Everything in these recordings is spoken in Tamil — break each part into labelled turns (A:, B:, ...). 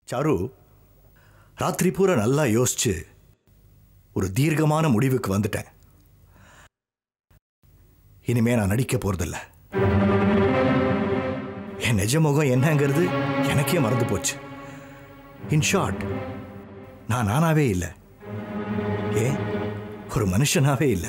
A: சாரு ராத்திரி பூரா நல்லா யோசிச்சு ஒரு தீர்க்கமான முடிவுக்கு வந்துட்டேன் இனிமே நான் நடிக்க போறதில்ல என் நிஜ முகம் என்னங்கிறது எனக்கே மறந்து போச்சு இன் ஷார்ட் நான் நானாவே இல்லை ஏன் ஒரு மனுஷனாவே இல்லை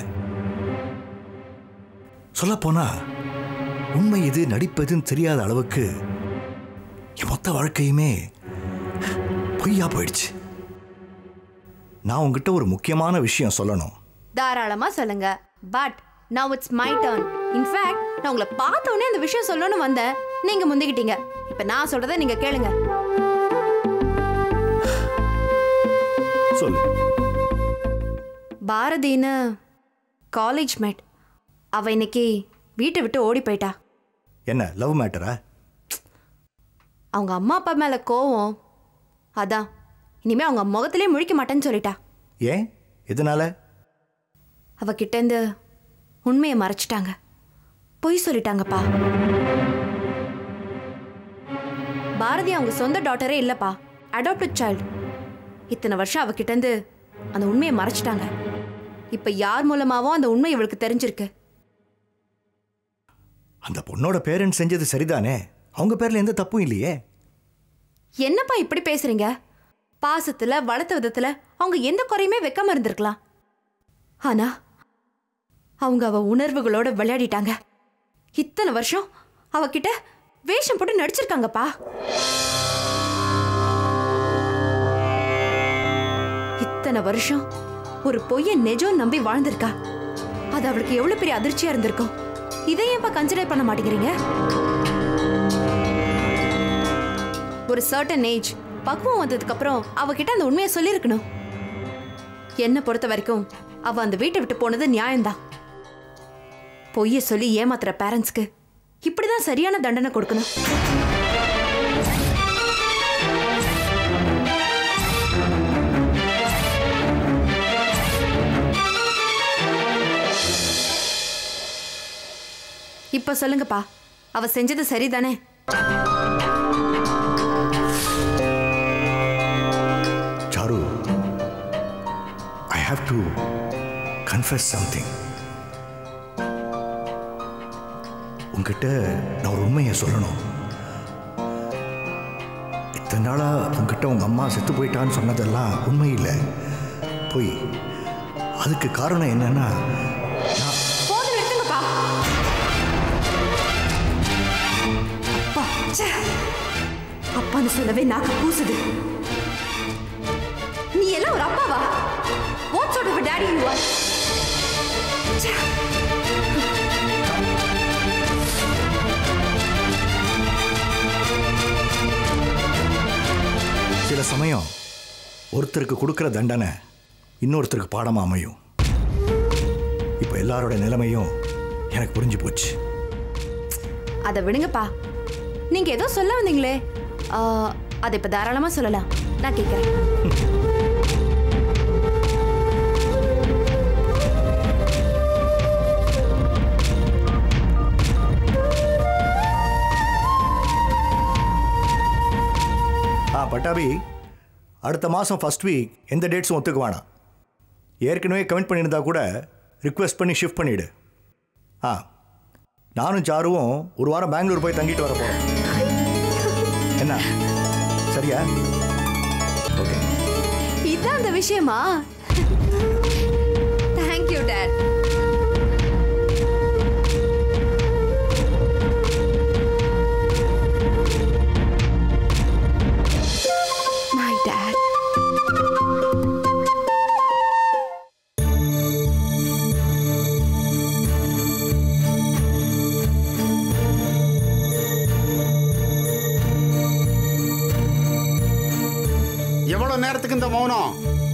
A: சொல்லப்போனா உண்மை இது நடிப்பதுன்னு தெரியாத அளவுக்கு என் மொத்த வாழ்க்கையுமே பொய்யா போயிடுச்சு நான் உங்ககிட்ட ஒரு முக்கியமான விஷயம் சொல்லணும்
B: தாராளமா சொல்லுங்க but now it's my turn in fact நான் உங்களை பார்த்த உடனே அந்த விஷயம் சொல்லணும்னு வந்தேன் நீங்க முந்திக்கிட்டீங்க இப்ப நான் சொல்றதை நீங்க கேளுங்க
A: சொல்லு
B: பாரதின்னு காலேஜ் மேட் அவ இன்னைக்கு வீட்டை விட்டு ஓடி போயிட்டா
A: என்ன லவ் மேட்டரா
B: அவங்க அம்மா அப்பா மேல கோவம் அதான் இனிமே அவங்க முகத்திலே முழிக்க மாட்டேன்னு சொல்லிட்டா
A: ஏன் எதனால
B: அவ கிட்டேருந்து உண்மையை மறைச்சிட்டாங்க பொய் சொல்லிட்டாங்கப்பா பாரதி அவங்க சொந்த டாட்டரே இல்லப்பா அடாப்டட் சைல்டு இத்தனை வருஷம் அவ கிட்டேருந்து அந்த உண்மையை மறைச்சிட்டாங்க இப்ப யார் மூலமாவோ அந்த உண்மை இவளுக்கு தெரிஞ்சிருக்கு
A: அந்த பொண்ணோட பேரண்ட்ஸ் செஞ்சது சரிதானே அவங்க பேர்ல எந்த தப்பும் இல்லையே
B: என்னப்பா இப்படி பேசுறீங்க பாசத்துல வளர்த்த விதத்துல அவங்க எந்த குறையுமே வைக்காம இருந்திருக்கலாம் ஆனா அவங்க அவ உணர்வுகளோட விளையாடிட்டாங்க இத்தனை வருஷம் அவகிட்ட வேஷம் போட்டு நடிச்சிருக்காங்கப்பா இத்தனை வருஷம் ஒரு பொய்ய நெஜம் நம்பி வாழ்ந்திருக்கா அது அவளுக்கு எவ்வளவு பெரிய அதிர்ச்சியா இருந்திருக்கும் இதை ஏன்ப்பா கன்சிடர் பண்ண மாட்டேங்கிறீங்க ஒரு சர்டன் ஏஜ் பக்குவம் வந்ததுக்கு அப்புறம் அவகிட்ட அந்த உண்மையை சொல்லியிருக்கணும் என்ன பொறுத்த வரைக்கும் அவ அந்த வீட்டை விட்டு போனது நியாயம்தான் பொய்ய சொல்லி ஏமாத்துற பேரண்ட்ஸ்க்கு இப்படிதான் சரியான தண்டனை கொடுக்கணும் இப்ப சொல்லுங்கப்பா அவ செஞ்சது சரிதானே
A: sir I have to confess something உங்ககிட்ட நான் ஒரு உண்மையை சொல்லணும் இத்தனை நாளா உங்ககிட்ட உங்க அம்மா செத்து போயிட்டான்னு சொன்னதெல்லாம் உண்மை இல்லை பொய் அதுக்கு காரணம் என்னன்னா நான்
B: போதும் நிறுத்துங்கப்பா அப்பா ச்சே. அப்பான்னு சொல்லவே நாக்கு கூசுது நீ எல்லாம் ஒரு அப்பாவா what sort of daddy you are
A: சில சமயம் ஒருத்தருக்கு கொடுக்குற தண்டனை இன்னொருத்தருக்கு பாடமா அமையும் இப்போ எல்லாரோட நிலைமையும் எனக்கு புரிஞ்சு போச்சு
B: அதை விடுங்கப்பா நீங்க ஏதோ சொல்ல வந்தீங்களே ஆ, அதை இப்ப தாராளமா சொல்லலாம் நான் கேட்கறேன்
A: ஆ பட்டாபி அடுத்த மாதம் ஃபர்ஸ்ட் வீக் எந்த டேட்ஸும் ஒத்துக்க வேணாம் ஏற்கனவே கமெண்ட் பண்ணியிருந்தா கூட ரிக்வெஸ்ட் பண்ணி ஷிஃப்ட் பண்ணிவிடு ஆ நானும் சாருவும் ஒரு வாரம் பெங்களூர் போய் தங்கிட்டு வர போகிறோம் என்ன சரியா ஓகே
B: இதான் அந்த விஷயமா தேங்க்யூ டேட் மை டேட்
C: எவ்வளவு நேரத்துக்கு இந்த மௌனம்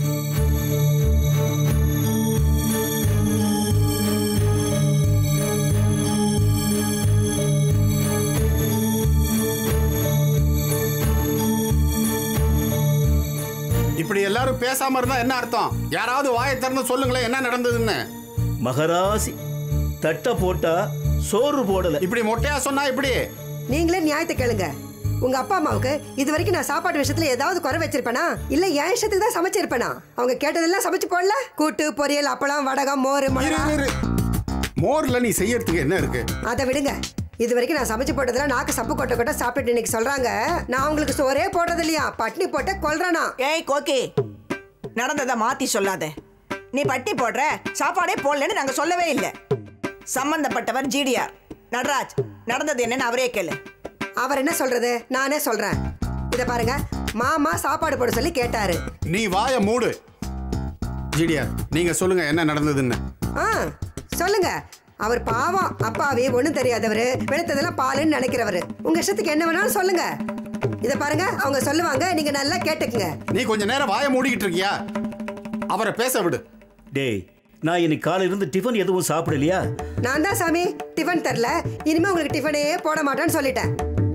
C: இப்படி எல்லாரும் பேசாம இருந்தா என்ன அர்த்தம் யாராவது வாயை திறந்து சொல்லுங்களேன் என்ன நடந்ததுன்னு
D: மகராசி தட்டை போட்டா சோறு போடல
C: இப்படி மொட்டையா சொன்னா இப்படி
E: நீங்களே நியாயத்தை கேளுங்க
D: உங்க அப்பா அம்மாவுக்கு இது வரைக்கும் நான் சாப்பாடு விஷயத்துல ஏதாவது குறை வச்சிருப்பேனா இல்ல என் இஷ்டத்துக்கு தான் சமைச்சிருப்பேனா அவங்க கேட்டதெல்லாம் சமைச்சு போடல கூட்டு பொரியல் அப்பளம் வடகம் மோர்
C: இரு,
D: மிளகா
C: இரு, இரு. மோர்ல நீ செய்யறதுக்கு என்ன இருக்கு
D: அதை விடுங்க இது வரைக்கும் நான் சமைச்சு போட்டதுல நாக்கு சப்பு கொட்ட கொட்ட சாப்பிட்டு இன்னைக்கு சொல்றாங்க நான் உங்களுக்கு சோறே போடுறது இல்லையா பட்னி போட்ட கொல்றேனா
E: ஏய் கோக்கி நடந்ததை மாத்தி சொல்லாத நீ பட்டி போடுற சாப்பாடே போடலன்னு நாங்க சொல்லவே இல்லை சம்பந்தப்பட்டவர் ஜிடிஆர் நடராஜ் நடந்தது என்னன்னு அவரே கேளு
D: அவர் என்ன சொல்றது நானே சொல்றேன் இத பாருங்க மாமா சாப்பாடு போட சொல்லி கேட்டாரு
C: நீ வாய மூடு ஜிடிஆர் நீங்க சொல்லுங்க என்ன நடந்ததுன்னு
D: ஆ சொல்லுங்க அவர் பாவம் அப்பாவே ஒண்ணும் தெரியாதவர் வெளுத்ததெல்லாம் பாலுன்னு நினைக்கிறவர் உங்க இஷ்டத்துக்கு என்ன வேணாலும் சொல்லுங்க இத பாருங்க அவங்க சொல்லுவாங்க நீங்க நல்லா கேட்டுக்குங்க
C: நீ கொஞ்ச நேரம் வாய மூடிக்கிட்டு இருக்கியா அவரை பேச விடு
F: டேய் நான் இன்னைக்கு காலையில இருந்து டிஃபன் எதுவும் சாப்பிடலையா
D: நான் தான் சாமி டிஃபன் தரல இனிமே உங்களுக்கு டிஃபனே போட மாட்டேன்னு சொல்லிட்டேன்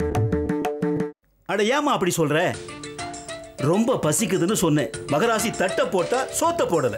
F: அட ஏமா அப்படி சொல்ற ரொம்ப பசிக்குதுன்னு சொன்னேன் மகராசி தட்டை போட்டா சோத்த போடல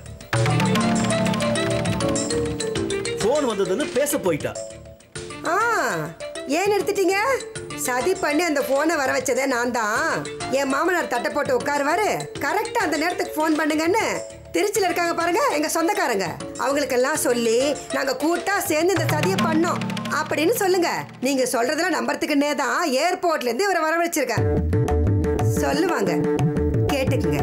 F: ஃபோன் வந்ததுன்னு பேச போயிட்டா
D: ஆ ஏன் எடுத்துட்டீங்க சதி பண்ணி அந்த போனை வர வச்சதே நான் தான் என் மாமனார் தட்டை போட்டு உட்காருவாரு கரெக்டா அந்த நேரத்துக்கு ஃபோன் பண்ணுங்கன்னு திருச்சியில் இருக்காங்க பாருங்க எங்க சொந்தக்காரங்க அவங்களுக்கெல்லாம் சொல்லி நாங்க கூட்டா சேர்ந்து இந்த சதியை பண்ணோம் அப்படின்னு சொல்லுங்க நீங்க சொல்றதெல்லாம் நம்புறதுக்குன்னே தான் ஏர்போர்ட்ல இருந்து இவரை வரவழைச்சிருக்கேன் சொல்லுவாங்க கேட்டுக்குங்க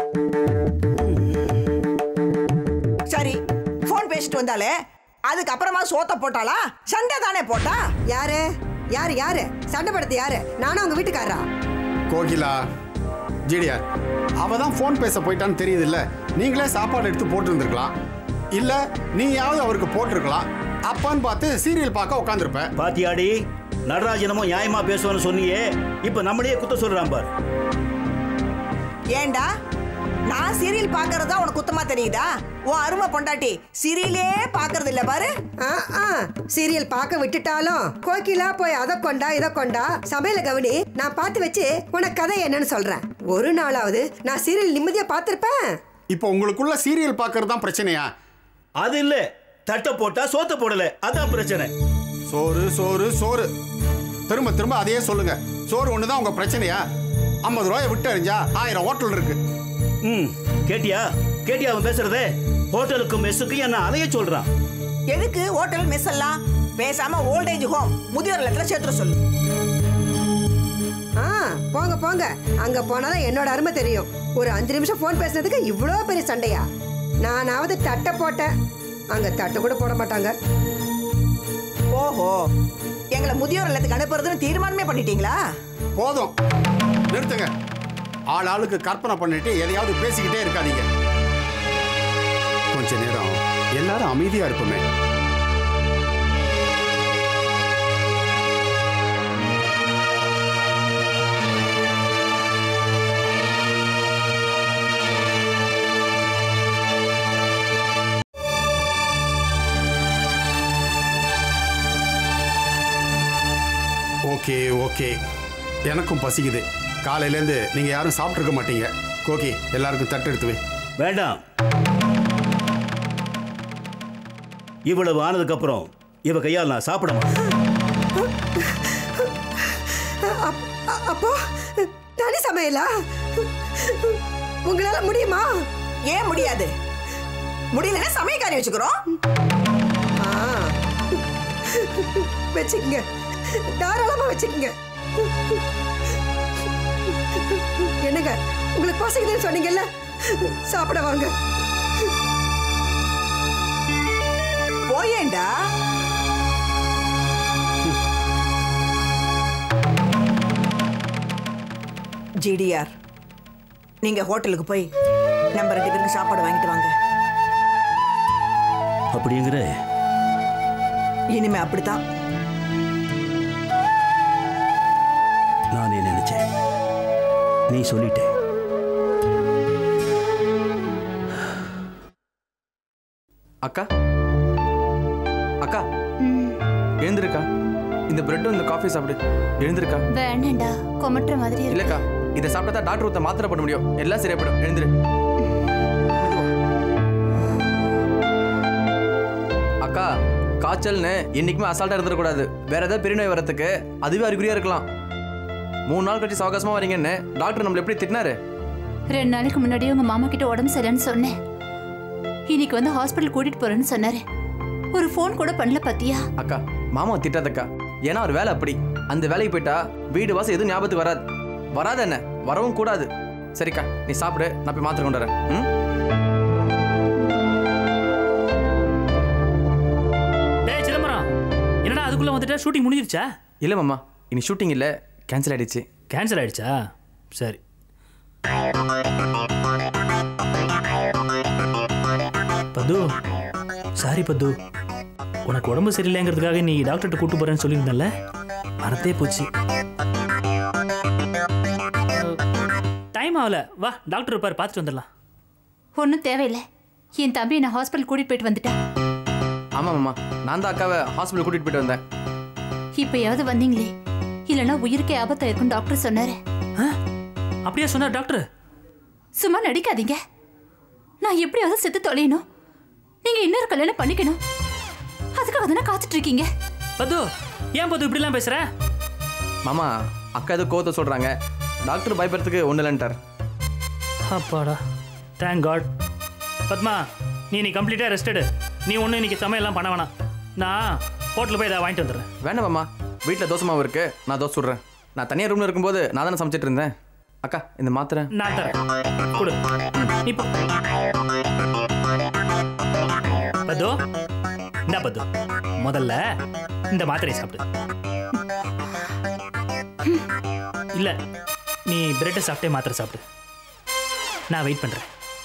E: சரி ஃபோன் பேசிட்டு வந்தாலே அதுக்கப்புறமா சோத்த போட்டாளா சண்டை தானே போட்டா
D: யாரு யாரு யாரு சண்டை படுத்து யாரு நானும் உங்க வீட்டுக்காரரா
C: கோகிலா ஜிடிஆர் அவ தான் ஃபோன் பேச போயிட்டான்னு தெரியுதுல்ல நீங்களே சாப்பாடு எடுத்து போட்டுருந்துருக்கலாம் இல்ல நீயாவது அவருக்கு போட்டிருக்கலாம் அப்பான்னு பார்த்து சீரியல் பார்க்க உட்காந்துருப்ப
F: பாத்தியாடி நடராஜனமும் நியாயமா பேசுவான்னு சொன்னியே இப்ப நம்மளையே குத்த சொல்றான் பார்
E: ஏண்டா நான் சீரியல் பாக்குறதா உனக்கு குத்தமா தெரியுதா உன் அருமை பொண்டாட்டி சீரியலே பாக்குறது இல்ல பாரு
D: ஆ ஆ சீரியல் பார்க்க விட்டுட்டாலும் கோகிலா போய் அதை கொண்டா இதை கொண்டா சமையல கவனி நான் பார்த்து வச்சு உனக்கு கதை என்னன்னு சொல்றேன் ஒரு நாளாவது நான் சீரியல் நிம்மதியா பார்த்திருப்பேன்
C: இப்போ உங்களுக்குள்ள சீரியல் பார்க்கறது தான் பிரச்சனையா
F: அது இல்ல தட்டை போட்டா சோத்த போடல அதான் பிரச்சனை
C: சோறு சோறு சோறு திரும்ப திரும்ப அதையே சொல்லுங்க சோறு ஒன்று தான் உங்க பிரச்சனையா ஐம்பது ரூபாயை விட்டு அறிஞ்சா ஆயிரம் ஹோட்டல் இருக்கு
F: ம் கேட்டியா கேட்டியா அவன் பேசுறதே ஹோட்டலுக்கும் மெஸ்ஸுக்கும் என்ன அலைய சொல்றான்
E: எதுக்கு ஹோட்டல் மெஸ் எல்லாம் பேசாம ஓல்டேஜ் ஹோம் முதியோர் இல்லத்துல சேர்த்துற சொல்லு
D: ஆ போங்க போங்க அங்க போனாதான் என்னோட அருமை தெரியும் ஒரு அஞ்சு நிமிஷம் ஃபோன் பேசுனதுக்கு இவ்வளோ பெரிய சண்டையா நானாவது தட்டை போட்டேன் அங்க தட்டை கூட போட மாட்டாங்க
E: ஓஹோ எங்களை முதியோர் இல்லத்துக்கு அனுப்புறதுன்னு தீர்மானமே பண்ணிட்டீங்களா
C: போதும் நிறுத்துங்க ஆள் ஆளுக்கு கற்பனை பண்ணிட்டு எதையாவது பேசிக்கிட்டே இருக்காதீங்க கொஞ்ச நேரம் எல்லாரும் அமைதியா இருப்போமே ஓகே ஓகே எனக்கும் பசிக்குது காலையிலேருந்து நீங்கள் யாரும் சாப்பிட்ருக்க மாட்டீங்க கோகி எல்லாருக்கும் தட்டு எடுத்து வை
F: வேண்டாம் இவ்வளவு ஆனதுக்கு அப்புறம் இவ கையால் நான் சாப்பிட மாட்டேன்
D: அப்- அ- அப்போ தனி சமையலா உங்களால முடியுமா
E: ஏன் முடியாது முடியலன்னா சமயக்காரி வச்சுக்கிறோம்
D: ஆ. வச்சுக்கங்க தாராளமா வச்சுக்கங்க என்னங்க உங்களுக்கு பசிக்குதுன்னு சொன்னீங்கல்ல சாப்பிட வாங்க
E: போயேண்டா ஜிடிஆர் நீங்க ஹோட்டலுக்கு போய் நம்ம ரெண்டு பேருக்கு சாப்பாடு வாங்கிட்டு வாங்க
F: அப்படிங்கிற
E: இனிமே அப்படித்தான்
F: நானே நினைச்சேன் நீ சொல்லிட்டே
G: அக்கா அக்கா எழுந்திருக்கா இந்த பிரெட்டும் இந்த காஃபி சாப்பிடு எழுந்திருக்கா
H: வேண்டாம்டா கொமட்டுற மாதிரி இருக்கு
G: இல்லக்கா இதை சாப்பிட்டா தான் டாக்டர் ஒருத்த மாத்திரை பண்ண முடியும் எல்லாம் சரியாப்படும் எழுந்திரு அக்கா காய்ச்சல்னு என்னைக்குமே அசால்ட்டா இருந்துடக்கூடாது வேற ஏதாவது பெரிய நோய் வரத்துக்கு அதுவே அறிகுறியா இருக்கலாம் மூணு நாள் கழிச்சு சவகாசமா வரீங்கன்னு டாக்டர் நம்மள எப்படி திட்டினாரு
H: ரெண்டு நாளைக்கு முன்னாடி உங்க மாமா கிட்ட உடம்பு சரியில்லைன்னு சொன்னேன் இன்னைக்கு வந்து ஹாஸ்பிட்டல் கூட்டிட்டு போறேன்னு சொன்னாரு ஒரு ஃபோன் கூட பண்ணல பாத்தியா
G: அக்கா மாமா திட்டாதக்கா ஏன்னா அவர் வேலை அப்படி அந்த வேலைக்கு போயிட்டா வீடு வாசம் எதுவும் ஞாபகத்துக்கு வராது வராது என்ன வரவும் கூடாது சரிக்கா நீ சாப்பிடு நான் போய் மாத்திரை கொண்டு வரேன் ம்
I: டேய் சிதம்பரம் என்னடா அதுக்குள்ள வந்துட்டா ஷூட்டிங் முடிஞ்சிருச்சா
G: இல்லை மாமா இனி ஷூட்டிங் இல்லை கேன்சல் ஆயிடுச்சு
I: கேன்சல் ஆயிடுச்சா சரி பத்து சாரி பத்து உனக்கு உடம்பு சரியில்லைங்கிறதுக்காக நீ டாக்டர்கிட்ட கூட்டு போறேன்னு சொல்லியிருந்தல மறந்தே போச்சு டைம் ஆகல வா டாக்டர் இருப்பார் பார்த்துட்டு வந்துடலாம்
H: ஒன்றும் தேவையில்லை என் தம்பி என்ன ஹாஸ்பிட்டல் கூட்டிட்டு போயிட்டு வந்துட்டா
G: ஆமாம் மாமா நான் தான் அக்காவை ஹாஸ்பிட்டல் கூட்டிட்டு போயிட்டு வந்தேன்
H: இப்பயாவது வந்தீங்களே இல்லைன்னா உயிருக்கே ஆபத்தாயிருக்கும் டாக்டர் சொன்னாரு
I: ஆ? அப்படியா சொன்னார் டாக்டர்
H: சும்மா நடிக்காதீங்க நான் எப்படியாவது செத்து தொலையணும் நீங்க இன்னொரு கல்யாணம் பண்ணிக்கணும் அதுக்காக தானே காத்துட்டு இருக்கீங்க
I: பத்து ஏன் பத்து இப்படிலாம் பேசுற
G: மாமா அக்கா ஏதோ கோவத்தை சொல்கிறாங்க டாக்டர் பயப்படுறதுக்கு ஒன்றும் இல்லைன்ட்டார்
I: அப்பாடா தேங்க் காட் பத்மா நீ நீ கம்ப்ளீட்டாக ரெஸ்டடு நீ ஒன்றும் இன்னைக்கு சமையல்லாம் பண்ண வேணாம் நான் ஹோட்டலில் போய் இதை வாங்கிட்டு வந்துடுறேன்
G: வேண்டாம் மாமா வீட்டில் தோசை மாவு இருக்கு நான் தோசை சுடுறேன் நான் தனியாக ரூமில் இருக்கும்போது நான் தானே சமைச்சிட்டு இருந்தேன் அக்கா இந்த மாத்திரை
I: நான் தரேன் கொடு நீ போ பத்து இந்த பத்து முதல்ல இந்த மாத்திரையை சாப்பிடு இல்ல நீ பிரெட்டை சாப்பிட்டே மாத்திரை சாப்பிடு நான் வெயிட் பண்றேன்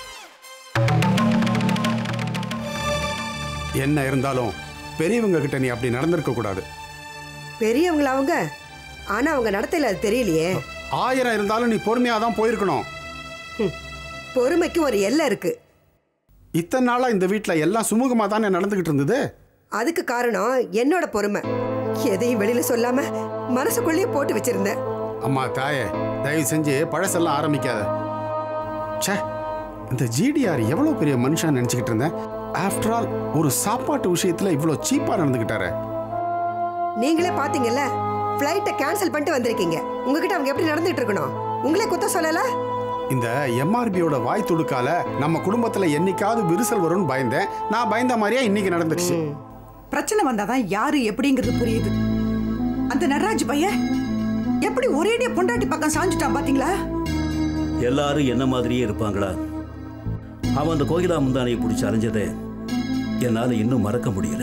C: என்ன இருந்தாலும் பெரியவங்க கிட்ட நீ அப்படி நடந்திருக்க கூடாது
D: பெரியவங்கள அவங்க ஆனா அவங்க நடத்தையில அது தெரியலையே
C: ஆயிரம் இருந்தாலும் நீ பொறுமையாக தான் போயிருக்கணும்
D: பொறுமைக்கு ஒரு எல்லை இருக்கு
C: இத்தனை நாளா இந்த வீட்டில் எல்லாம் சுமூகமாக தானே நடந்துகிட்டு இருந்தது
D: அதுக்கு காரணம் என்னோட பொறுமை எதையும் வெளியில சொல்லாம மனசுக்குள்ளேயே போட்டு வச்சிருந்தேன்
C: அம்மா தாயே தயவு செஞ்சு பழசெல்லாம் ஆரம்பிக்காத ச்சே இந்த ஜிடிஆர் எவ்வளோ பெரிய மனுஷன் நினச்சிக்கிட்டு இருந்தேன் ஆஃப்டர் ஆல் ஒரு சாப்பாட்டு விஷயத்தில் இவ்வளோ சீப்பாக நடந்துக்கிட்டாரு
D: நீங்களே பாத்தீங்கல்ல ஃப்ளைட்டை கேன்சல் பண்ணிட்டு வந்திருக்கீங்க உங்ககிட்ட அவங்க எப்படி நடந்துட்டு இருக்கணும் உங்களே குத்த சொல்லல
C: இந்த எம்ஆர்பியோட வாய் துடுக்கால நம்ம குடும்பத்தில் என்னைக்காவது விரிசல் வரும்னு பயந்தேன் நான் பயந்த மாதிரியா இன்னைக்கு நடந்துடுச்சு
E: பிரச்சனை வந்தாதான் யாரு எப்படிங்கிறது புரியுது அந்த நடராஜ் பையன் எப்படி ஒரேடியா பொண்டாட்டி பக்கம் சாஞ்சுட்டான் பாத்தீங்களா
F: எல்லாரும் என்ன மாதிரியே இருப்பாங்களா அவன் அந்த கோகிலா முந்தானையை பிடிச்சி அலைஞ்சதை என்னால் இன்னும் மறக்க முடியல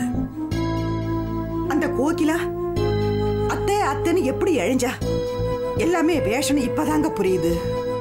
E: அந்த கோகிலா அத்தை அத்தைன்னு எப்படி எழிஞ்சா எல்லாமே வேஷம் இப்பதாங்க புரியுது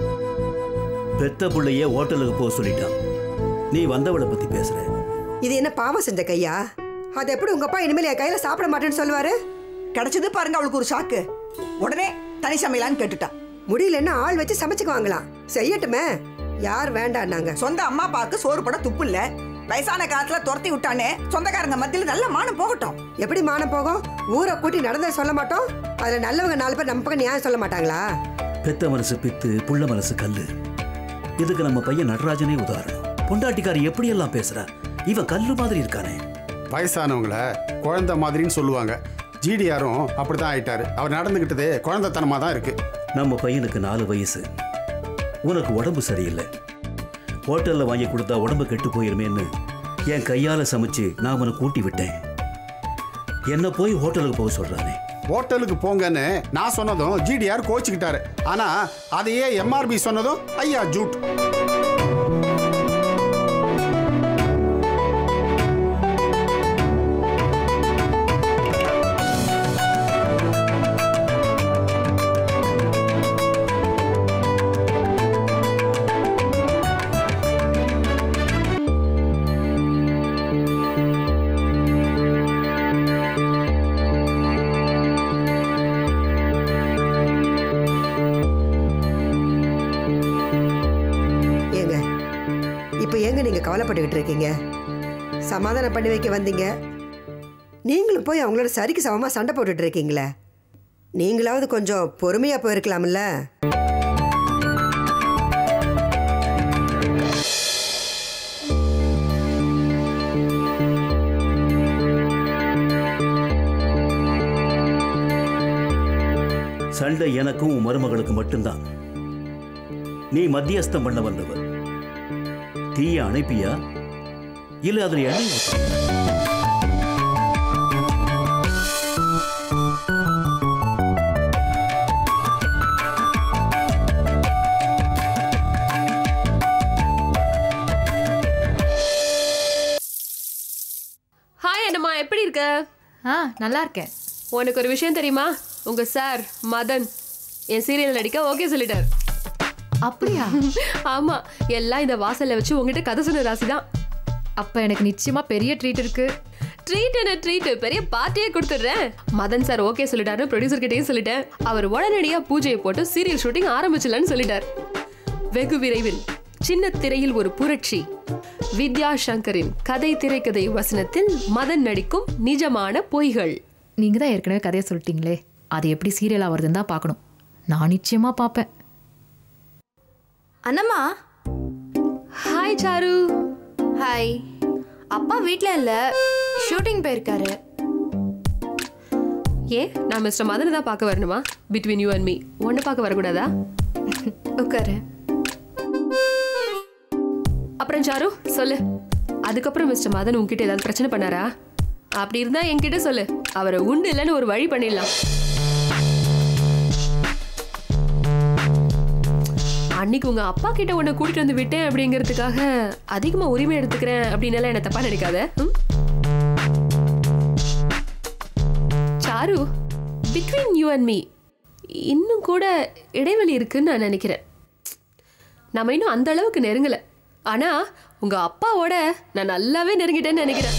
F: பெத்த பிள்ளைய ஹோட்டலுக்கு போக சொல்லிட்டான் நீ வந்தவளை பத்தி பேசுற
D: இது என்ன பாவம் செஞ்ச கையா அது எப்படி உங்க அப்பா இனிமேல் என் கையில சாப்பிட மாட்டேன்னு சொல்லுவாரு
E: கிடைச்சது பாருங்க அவளுக்கு ஒரு சாக்கு உடனே தனி சமையலான்னு கேட்டுட்டா
D: முடியலன்னா ஆள் வச்சு சமைச்சுக்குவாங்களாம் செய்யட்டுமே யார் வேண்டான்னாங்க
E: சொந்த அம்மா அப்பாவுக்கு சோறு பட துப்பு இல்ல வயசான காலத்துல துரத்தி விட்டானே சொந்தக்காரங்க மத்தியில நல்ல மானம் போகட்டும்
D: எப்படி மானம் போகும் ஊரை கூட்டி நடந்ததை சொல்ல மாட்டோம் அதுல நல்லவங்க நாலு பேர் நம்ம பக்கம் நியாயம் சொல்ல மாட்டாங்களா
F: பெத்த மனசு பித்து புள்ள மனசு கல்லு இதுக்கு நம்ம பையன் நடராஜனே உதாரணம் பொண்டாட்டிக்காரி எப்படியெல்லாம் பேசுறா இவன் கல்லு மாதிரி இருக்கானே
C: வயசானவங்கள குழந்தை மாதிரின்னு சொல்லுவாங்க ஜிடிஆரும் அப்படிதான் ஆயிட்டாரு அவர் நடந்துக்கிட்டதே குழந்தைத்தனமாக தான் இருக்கு
F: நம்ம பையனுக்கு நாலு வயசு உனக்கு உடம்பு சரியில்லை ஹோட்டல்ல வாங்கி கொடுத்தா உடம்பு கெட்டு போயிருமேன்னு என் கையால சமைச்சு நான் அவனை கூட்டி விட்டேன் என்ன போய் ஹோட்டலுக்கு போக சொல்றானே
C: ஹோட்டலுக்கு போங்கன்னு நான் சொன்னதும் ஜிடிஆர் கோச்சிக்கிட்டாரு ஆனா அதையே எம்ஆர்பி சொன்னதும் ஐயா ஜூட்
D: ஏங்க இப்போ ஏங்க நீங்க கவலைப்பட்டுக்கிட்டு இருக்கீங்க சமாதானம் பண்ணி வைக்க வந்தீங்க நீங்களும் போய் அவங்களோட சரிக்கு சமமா சண்டை போட்டுட்டு இருக்கீங்களே நீங்களாவது கொஞ்சம் பொறுமையா போயிருக்கலாம்ல
F: சண்டை சண்டை எனக்கும் உன் மருமகளுக்கு மட்டும்தான் நீ மத்தியஸ்தம் பண்ண வந்தவர் தீய அணைப்பியா இல்ல அதில் எண்ணெய் ஊத்துறியா?
J: ஹாய் அண்ணம்மா எப்படி இருக்க
K: ஆ நல்லா இருக்கேன்
J: உனக்கு ஒரு விஷயம் தெரியுமா உங்க சார் மதன் என் சீரியல் நடிக்க ஓகே சொல்லிட்டார்
K: அப்படியா
J: ஆமா எல்லாம் இந்த வாசல்ல வச்சு உங்ககிட்ட கதை சொன்ன ராசி தான்
K: அப்ப எனக்கு நிச்சயமா பெரிய ட்ரீட் இருக்கு
J: ட்ரீட் என்ன ட்ரீட் பெரிய பார்ட்டியே கொடுத்துட்றேன் மதன் சார் ஓகே சொல்லிட்டாரு ப்ரொடியூசர் கிட்டயும் சொல்லிட்டேன் அவர் உடனடியா பூஜையை போட்டு சீரியல் ஷூட்டிங் ஆரம்பிச்சலான்னு சொல்லிட்டார் வெகு விரைவில் சின்ன திரையில் ஒரு புரட்சி வித்யா சங்கரின் கதை திரைக்கதை வசனத்தில் மதன் நடிக்கும் நிஜமான பொய்கள்
K: நீங்க தான் ஏற்கனவே கதையை சொல்லிட்டீங்களே அது எப்படி சீரியலா வருதுன்னு தான் பார்க்கணும் நான் நிச்சயமா பார்ப்பேன்
B: அண்ணம்மா
J: ஹாய் சாரு
B: ஹாய் அப்பா வீட்டில் இல்லை ஷூட்டிங் போயிருக்காரு
J: ஏன் நான் மிஸ்டர் மதனை தான் பார்க்க வரணுமா பிட்வீன் யூ அண்ட் மீ ஒன்று பார்க்க வரக்கூடாதா
B: உட்காரு
J: அப்புறம் சாரு சொல்லு அதுக்கப்புறம் மிஸ்டர் மதன் உன்கிட்ட ஏதாவது பிரச்சனை பண்ணாரா அப்படி இருந்தா என்கிட்ட சொல்லு அவரை உண்டு இல்லைன்னு ஒரு வழி பண்ணிடலாம் அன்னைக்கு உங்க அப்பா கிட்ட உன்னை கூட்டிட்டு வந்து விட்டேன் அப்படிங்கிறதுக்காக அதிகமா உரிமை எடுத்துக்கிறேன் அப்படின்னு என்ன தப்பா நினைக்காத ம்? Sir between you and me இன்னும் கூட இடைவெளி இருக்குன்னு நான் நினைக்கிறேன் நம்ம இன்னும் அந்த அளவுக்கு நெருங்கல ஆனா உங்க அப்பாவோட நான் நல்லாவே நெருங்கிட்டேன்னு நினைக்கிறேன்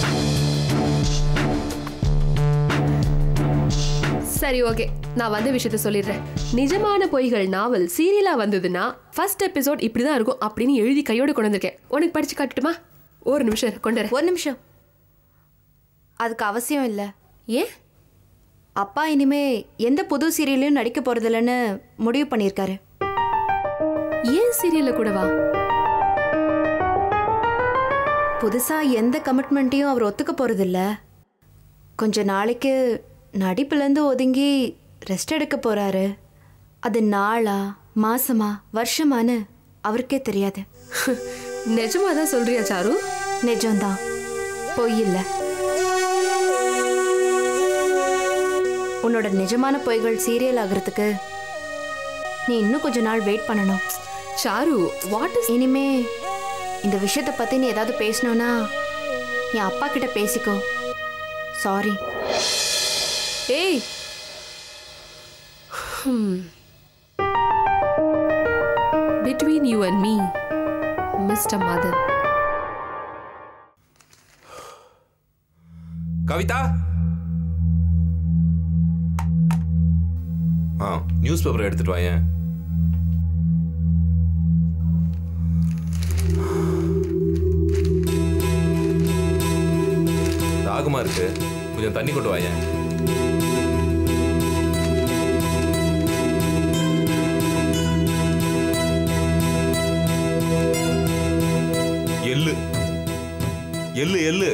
J: சரி ஓகே நான் வந்த விஷயத்த சொல்லிடுறேன் நிஜமான பொய்கள் நாவல் சீரியலா வந்ததுன்னா ஃபர்ஸ்ட் எபிசோட் இப்படிதான் இருக்கும் அப்படின்னு எழுதி கையோட கொண்டு வந்திருக்கேன் உனக்கு படிச்சு காட்டுட்டுமா ஒரு நிமிஷம் இரு, கொண்டு வரேன்
B: ஒரு நிமிஷம் அதுக்கு அவசியம் இல்லை
J: ஏன்
B: அப்பா இனிமே எந்த புது சீரியலையும் நடிக்க போறதில்லன்னு முடிவு பண்ணியிருக்காரு
J: ஏன் சீரியல்ல கூடவா
B: புதுசா எந்த கமிட்மெண்ட்டையும் அவர் ஒத்துக்க போறதில்ல கொஞ்ச நாளைக்கு நடிப்புலேருந்து ஒதுங்கி ரெஸ்ட் எடுக்க போறாரு அது நாளா மாசமா வருஷமான்னு அவருக்கே தெரியாது
J: நிஜமா தான் சொல்றியா சாரு
B: நிஜம்தான் பொய் இல்லை உன்னோட நிஜமான பொய்கள் சீரியல் ஆகிறதுக்கு நீ இன்னும் கொஞ்ச நாள் வெயிட் பண்ணணும்
J: சாரு வாட் இஸ்
B: இனிமே இந்த விஷயத்தை பத்தி நீ ஏதாவது பேசணும்னா என் அப்பா கிட்ட பேசிக்கோ சாரி
J: ஏய் between you and me mister Madan
L: Kavitha ஆ நியூஸ் பேப்பர் எடுத்துட்டு வாயேன் தாகமா இருக்கு கொஞ்சம் தண்ணி கொண்டு வாயேன் எள்ளு எள்ளு எள்ளு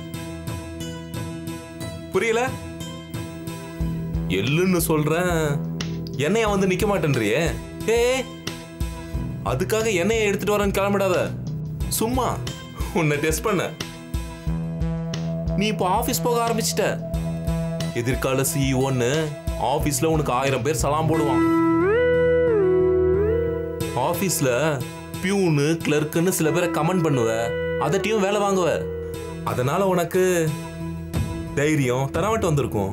L: புரியல எள்ளுன்னு சொல்றேன் எண்ணெயா வந்து நிக்க மாட்டேன்றியே ஏ அதுக்காக எண்ணெயை எடுத்துட்டு வரேன்னு கிளம்பிடாத சும்மா உன்னை டெஸ்ட் பண்ண நீ இப்போ ஆபீஸ் போக ஆரம்பிச்சிட்ட எதிர்கால சிஇஓன்னு ஆபீஸ்ல உனக்கு ஆயிரம் பேர் சலாம் போடுவான் ஆபீஸ்ல பியூனு கிளர்க்குன்னு சில பேரை கமெண்ட் பண்ணுவ அதட்டியும் வேலை வாங்குவ அதனால உனக்கு தைரியம் தரவட்டு வந்திருக்கும்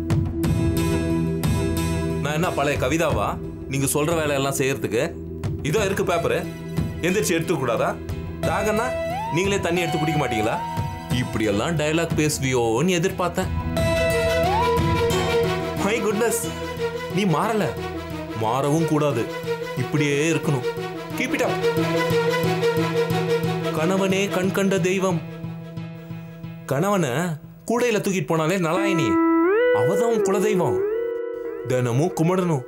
L: நான் என்ன பழைய கவிதாவா நீங்க சொல்ற வேலையெல்லாம் செய்யறதுக்கு இதோ இருக்கு பேப்பரு எந்திரிச்சு எடுத்துக்க கூடாதா தாகன்னா நீங்களே தண்ணி எடுத்து குடிக்க மாட்டீங்களா இப்படியெல்லாம் டயலாக் பேசுவியோன்னு எதிர்பார்த்தேன் மை குட்னஸ் நீ மாறல மாறவும் கூடாது இப்படியே இருக்கணும் கீப் இட் அப் கணவனே கண் கண்ட தெய்வம் கணவனை கூடையில தூக்கிட்டு போனாலே நலாயினி அவதான் உன் குலதெய்வம் தினமும் கும்பிடணும்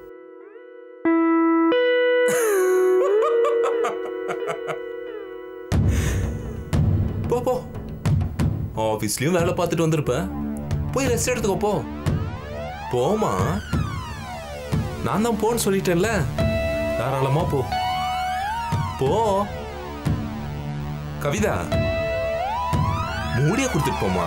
L: போ போ ஆஃபீஸ்லயும் வேலை பார்த்துட்டு வந்திருப்ப போய் ரெஸ்ட் எடுத்துக்கோ போ போமா நான் தான் போன்னு சொல்லிட்டேன்ல தாராளமா போ போ கவிதா மூடிய கொடுத்துட்டு போமா